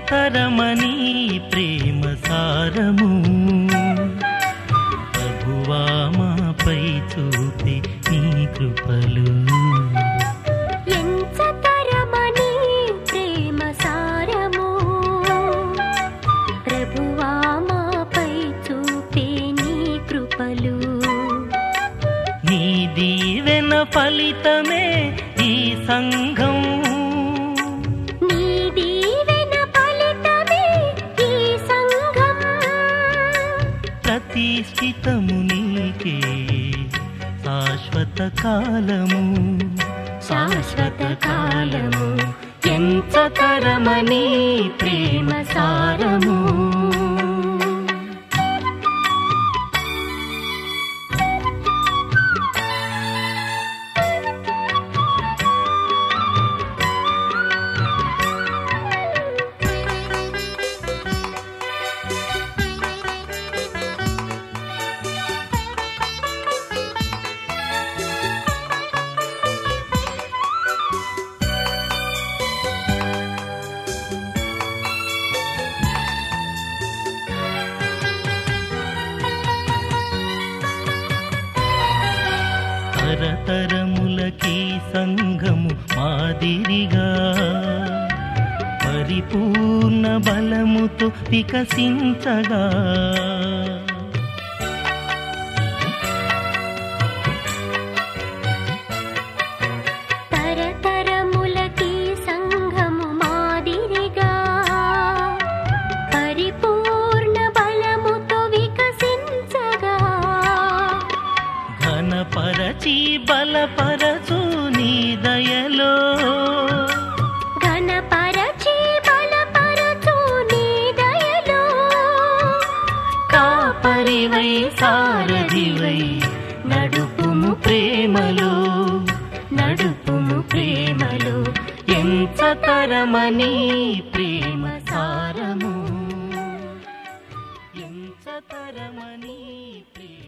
ఎంచతరమని ప్రేమ సారము ప్రభువా మాపై చూపే నీ కృపలు ఎంచతరమని ప్రేమ సారము ప్రభువా మాపై చూపే నీ కృపలు నీ దీవెన ఫలితమే ఈ సంఘం నీ దీవెన ఫలితమే ఈ సంఘం ప్రతిష్ఠితము నీకే శాశ్వత కాలము శాశ్వత కాలము ఎంచతరమని ప్రేమ సారము తరతరములకి సంఘము మాదిరిగా పరిపూర్ణ బలముతో వికసించగా తరతరములకి సంఘము మాదిరిగా పరిపూర్ణ బలముతో వికసించగా ఘనపరచి బలపరచు నీ దయలో ఘనపరచి బలపరచు నీ దయలో కాపరివై సారథివై నడుపుము ప్రేమలో నడుపుము ప్రేమలో ఎంచతరమని ప్రేమ సారము ఎంచతరమని